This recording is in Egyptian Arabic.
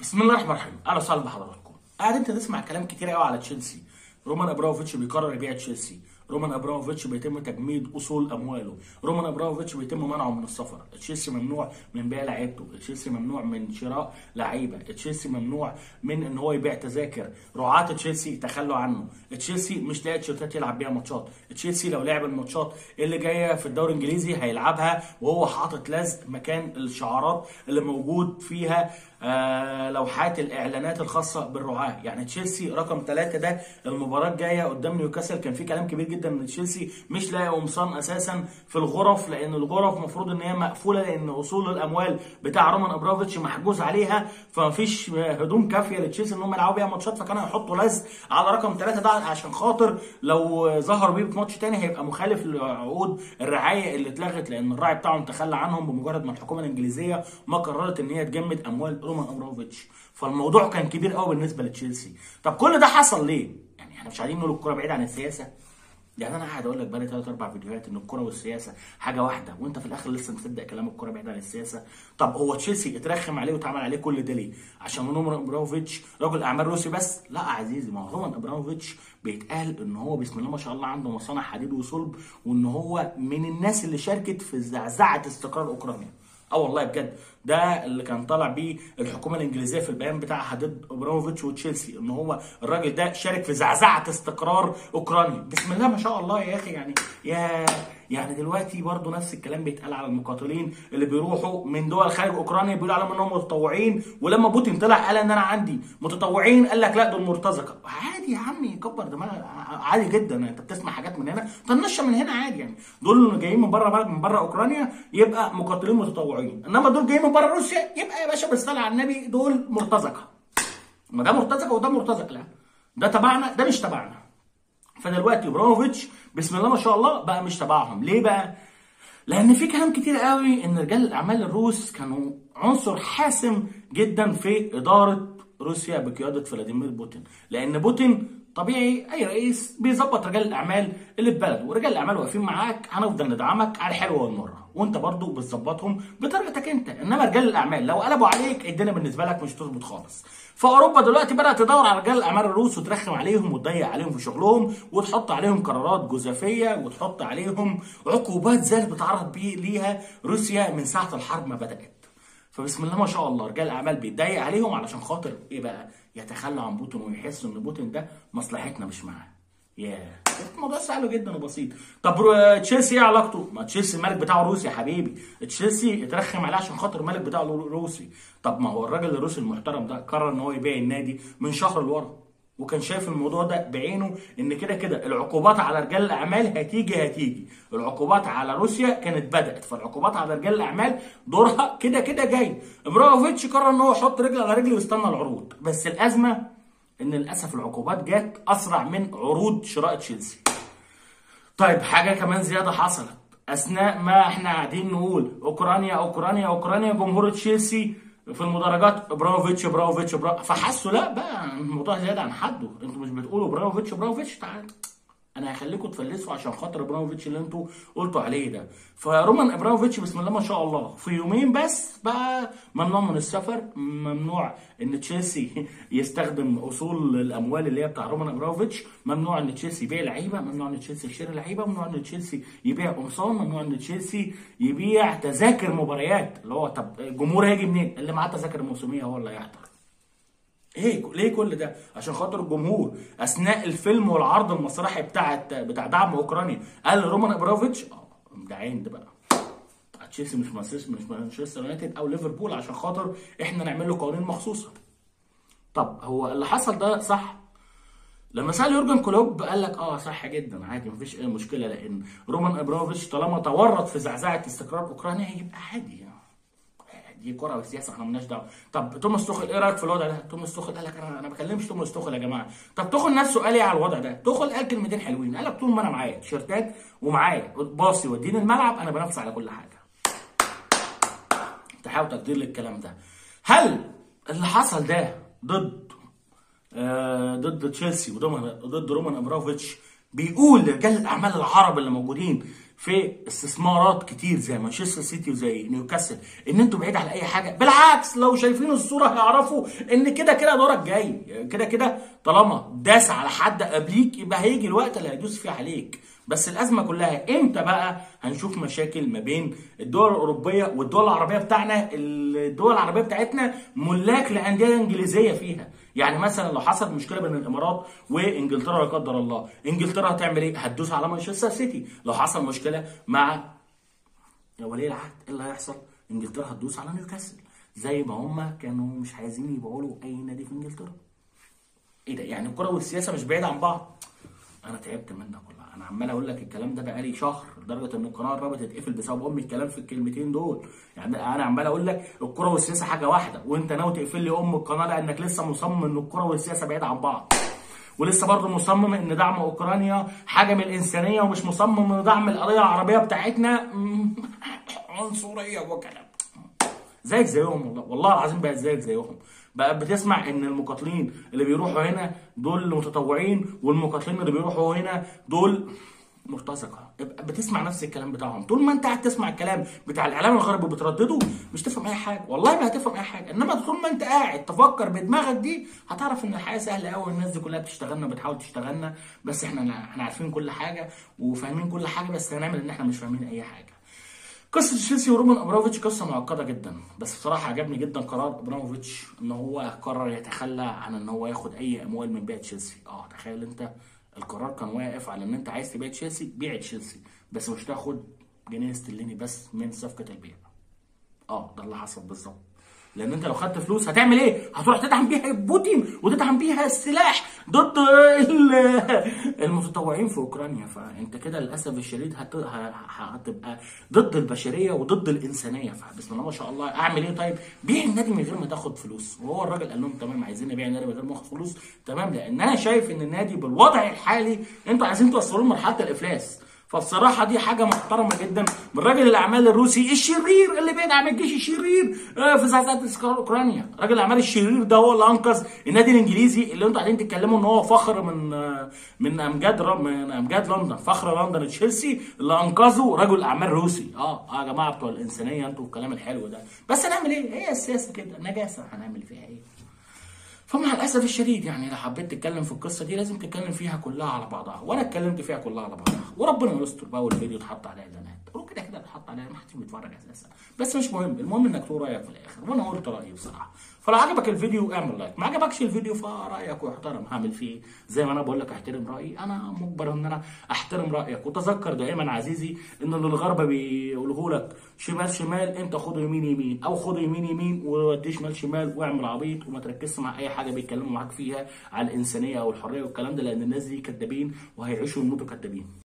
بسم الله الرحمن الرحيم اهلا وسهلا بحضراتكم قاعد انت تسمع كلام كتير قوي على تشيلسي رومان ابراموفيتش بيقرر يبيع تشيلسي رومان ابراموفيتش بيتم تجميد اصول امواله رومان ابراموفيتش بيتم منعه من السفر تشيلسي ممنوع من بيع لعيبته تشيلسي ممنوع من شراء لعيبه تشيلسي ممنوع من ان هو يبيع تذاكر رعاة تشيلسي تخلوا عنه تشيلسي مش لاقي تيشيرتات يلعب بيها ماتشات تشيلسي لو لعب الماتشات اللي جايه في الدوري الانجليزي هيلعبها وهو حاطط لزق مكان الشعارات اللي موجود فيها آه لوحات الاعلانات الخاصه بالرعاه يعني تشيلسي رقم ثلاثة ده المباراه الجايه قدام نيوكاسل كان في كلام كبير جدا ان تشيلسي مش لاقي قمصان اساسا في الغرف لان الغرف المفروض ان هي مقفوله لان اصول الاموال بتاع رومان ابرافيتش محجوز عليها فمفيش هدوم كافيه لتشيلسي ان هم يلعبوا بيها ماتشات فكانوا هيحطوا لزق على رقم ثلاثة ده عشان خاطر لو ظهر بيه في ماتش تاني هيبقى مخالف لعقود الرعايه اللي اتلغت لان الراعي بتاعهم تخلى عنهم بمجرد ما الحكومه الانجليزيه ما قررت ان هي تجمد اموال رومان ابراموفيتش فالموضوع كان كبير قوي بالنسبه لتشيلسي طب كل ده حصل ليه يعني احنا مش عايزين نقول الكوره بعيد عن السياسه يعني انا قاعد اقول لك بقالي ثلاث اربع فيديوهات ان الكوره والسياسه حاجه واحده وانت في الاخر لسه مصدق كلام الكوره بعيد عن السياسه طب هو تشيلسي اترخم عليه واتعمل عليه كل ده ليه عشان رومان ابراموفيتش رجل اعمال روسي بس لا عزيزي ما هو رومان ابراموفيتش بيتقال ان هو بسم الله ما شاء الله عنده مصانع حديد وصلب وان هو من الناس اللي شاركت في زعزعه استقرار اوكرانيا اه والله بجد ده اللي كان طالع بيه الحكومه الانجليزيه في البيان بتاعها ضد ابراموفيتش وتشيلسي ان هو الراجل ده شارك في زعزعه استقرار اوكرانيا بسم الله ما شاء الله يا اخي يعني يا يعني دلوقتي برضه نفس الكلام بيتقال على المقاتلين اللي بيروحوا من دول خارج اوكرانيا بيقولوا عليهم انهم متطوعين ولما بوتين طلع قال ان انا عندي متطوعين قال لك لا دول مرتزقه عادي يا عمي كبر دماغك عادي جدا انت بتسمع حاجات من هنا طنشها من هنا عادي يعني دول اللي جايين من بره من بره اوكرانيا يبقى مقاتلين متطوعين انما دول جايين من بره روسيا يبقى يا باشا بالصلاه على النبي دول مرتزقه ما ده مرتزقه وده مرتزق لا ده تبعنا ده مش تبعنا فدلوقتي ابراموفيتش بسم الله ما شاء الله بقى مش تبعهم ليه بقى لان في كلام كتير قوي ان رجال الاعمال الروس كانوا عنصر حاسم جدا في اداره روسيا بقياده فلاديمير بوتين لان بوتين طبيعي اي رئيس بيظبط رجال الاعمال اللي في بلده ورجال الاعمال واقفين معاك هنفضل ندعمك على الحلوه والمره وانت برضو بتظبطهم بطريقتك انت انما رجال الاعمال لو قلبوا عليك الدنيا بالنسبه لك مش تظبط خالص فاوروبا دلوقتي بدات تدور على رجال الاعمال الروس وترخم عليهم وتضيق عليهم في شغلهم وتحط عليهم قرارات جزافيه وتحط عليهم عقوبات زي اللي بتعرض بيه ليها روسيا من ساعه الحرب ما بدات فبسم الله ما شاء الله رجال الاعمال بيتضايق عليهم علشان خاطر ايه بقى يتخلى عن بوتين ويحسوا ان بوتين ده مصلحتنا مش معاه ياه الموضوع سهل جدا وبسيط طب تشيلسي ايه علاقته ما تشيلسي الملك بتاعه روسي يا حبيبي تشيلسي اترخم عليه عشان خاطر الملك بتاعه روسي طب ما هو الراجل الروسي المحترم ده قرر ان هو يبيع النادي من شهر لورا وكان شايف الموضوع ده بعينه ان كده كده العقوبات على رجال الاعمال هتيجي هتيجي العقوبات على روسيا كانت بدات فالعقوبات على رجال الاعمال دورها كده كده جاي ابراهيموفيتش قرر ان هو يحط رجل على رجل ويستنى العروض بس الازمه ان للاسف العقوبات جت اسرع من عروض شراء تشيلسي طيب حاجه كمان زياده حصلت اثناء ما احنا قاعدين نقول اوكرانيا اوكرانيا اوكرانيا جمهور تشيلسي في المدرجات ابراهيموفيتش ابراهيموفيتش فحسوا لا بقى الموضوع زياده عن حده انتوا مش بتقولوا ابراهيموفيتش ابراهيموفيتش تعال انا هخليكم تفلسوا عشان خاطر ابراهيموفيتش اللي انتوا قلتوا عليه ده فرومان ابراهيموفيتش بسم الله ما شاء الله في يومين بس بقى ممنوع من السفر ممنوع ان تشيلسي يستخدم اصول الاموال اللي هي بتاع رومان ابراهيموفيتش ممنوع ان تشيلسي يبيع لعيبه ممنوع ان تشيلسي يشتري لعيبه ممنوع ان تشيلسي يبيع قمصان ممنوع ان تشيلسي يبيع تذاكر مباريات اللي هو طب الجمهور هيجي منين اللي معاه تذاكر موسميه هو اللي هيحضر ايه ليه كل ده؟ عشان خاطر الجمهور اثناء الفيلم والعرض المسرحي بتاعت بتاع دعم اوكرانيا قال رومان ابرافيتش اه ده عين ده بقى تشيلسي مش مانشستر مش مانشستر يونايتد او ليفربول عشان خاطر احنا نعمل له قوانين مخصوصه. طب هو اللي حصل ده صح؟ لما سال يورجن كلوب قال لك اه صح جدا عادي مفيش اي مشكله لان رومان ابرافيتش طالما تورط في زعزعه استقرار اوكرانيا يبقى عادي يعني. دي كره وسياسه احنا مالناش دعوه طب توماس توخل ايه رايك في الوضع ده توماس توخل قال لك انا انا ما بكلمش توماس توخل يا جماعه طب توخل نفسه قال ايه على الوضع ده توخل قال كلمتين حلوين قال لك طول ما انا معايا تيشيرتات ومعايا باصي وديني الملعب انا بنافس على كل حاجه تحاول تقدير للكلام ده هل اللي حصل ده ضد آه ضد تشيلسي وضد رومان ابرافيتش بيقول لرجال الاعمال العرب اللي موجودين في استثمارات كتير زي مانشستر سيتي وزي نيوكاسل ان انتوا بعيد عن اي حاجه بالعكس لو شايفين الصوره هيعرفوا ان كده كده دورك جاي كده كده طالما داس على حد قبليك يبقى هيجي الوقت اللي هيدوس فيه عليك بس الازمه كلها امتى بقى هنشوف مشاكل ما بين الدول الاوروبيه والدول العربيه بتاعنا الدول العربيه بتاعتنا ملاك لانديه انجليزيه فيها يعني مثلا لو حصلت مشكله بين الامارات وانجلترا لا قدر الله انجلترا هتعمل ايه هتدوس على مانشستر سيتي لو حصل مشكله مع ولي العهد ايه اللي هيحصل انجلترا هتدوس على نيوكاسل زي ما هم كانوا مش عايزين يبيعوا له اي نادي في انجلترا ايه ده يعني الكره والسياسه مش بعيد عن بعض انا تعبت منك والله انا عمال اقول لك الكلام ده بقالي شهر لدرجه ان القناه قربت تتقفل بسبب ام الكلام في الكلمتين دول يعني انا عمال اقول لك الكره والسياسه حاجه واحده وانت ناوي تقفل لي ام القناه لانك لسه مصمم ان الكره والسياسه بعيد عن بعض ولسه برضه مصمم ان دعم اوكرانيا حاجه من الانسانيه ومش مصمم ان دعم القضيه العربيه بتاعتنا عنصريه وكلام زيك زيهم والله والله العظيم بقت زيك زيهم بقى بتسمع ان المقاتلين اللي بيروحوا هنا دول متطوعين والمقاتلين اللي بيروحوا هنا دول مرتزقه بتسمع نفس الكلام بتاعهم طول ما انت قاعد تسمع الكلام بتاع الاعلام الغربي وبتردده مش تفهم اي حاجه والله ما هتفهم اي حاجه انما طول ما انت قاعد تفكر بدماغك دي هتعرف ان الحياه سهله قوي الناس دي كلها بتشتغلنا بتحاول تشتغلنا بس احنا احنا عارفين كل حاجه وفاهمين كل حاجه بس هنعمل ان احنا مش فاهمين اي حاجه قصه تشيلسي ورومان ابراموفيتش قصه معقده جدا بس بصراحه عجبني جدا قرار ابراموفيتش ان هو قرر يتخلى عن ان هو ياخد اي اموال من بيع تشيلسي اه تخيل انت القرار كان واقف على ان انت عايز تبيع تشيلسي بيع تشيلسي بس مش تاخد جنيه استرليني بس من صفقه البيع اه ده اللي حصل بالظبط لان انت لو خدت فلوس هتعمل ايه؟ هتروح تدعم بيها بوتين وتدعم بيها السلاح ضد المتطوعين في اوكرانيا فانت كده للاسف الشديد هت... هتبقى ضد البشريه وضد الانسانيه فبسم الله ما شاء الله اعمل ايه طيب؟ بيع النادي من غير ما تاخد فلوس وهو الراجل قال لهم تمام عايزين نبيع النادي من غير ما اخد فلوس تمام لان انا شايف ان النادي بالوضع الحالي انتوا عايزين توصلوه لمرحله الافلاس فبصراحة دي حاجة محترمة جدا من راجل الأعمال الروسي الشرير اللي بيدعم الجيش الشرير في زعزعة أوكرانيا، راجل الأعمال الشرير ده هو اللي أنقذ النادي الإنجليزي اللي أنتوا قاعدين تتكلموا إن هو فخر من من أمجاد من أمجاد لندن، فخر لندن تشيلسي اللي أنقذه رجل أعمال روسي، أه أه يا جماعة بتوع الإنسانية أنتوا الكلام الحلو ده، بس هنعمل إيه؟ هي السياسة كده نجاسة هنعمل فيها إيه؟ فمع الاسف الشديد يعني لو حبيت تتكلم في القصه دي لازم تتكلم فيها كلها على بعضها وانا اتكلمت فيها كلها على بعضها وربنا يستر بقى والفيديو اتحط عليه اعلانات وكده كده اتحط عليه ما حدش بيتفرج اساسا بس مش مهم المهم انك تقول رايك في الاخر وانا قلت رايي بصراحه فلو عجبك الفيديو اعمل لايك ما عجبكش الفيديو فرايك واحترم هعمل فيه زي ما انا بقول لك احترم رايي انا مجبر ان انا احترم رايك وتذكر دائما عزيزي ان اللي الغرب بيقوله لك شمال شمال انت خده يمين يمين او خده يمين يمين ووديه شمال شمال واعمل عبيط وما تركزش مع اي حاجه بيتكلموا معاك فيها على الانسانيه او الحريه والكلام ده لان الناس دي كدابين وهيعيشوا ويموتوا كدابين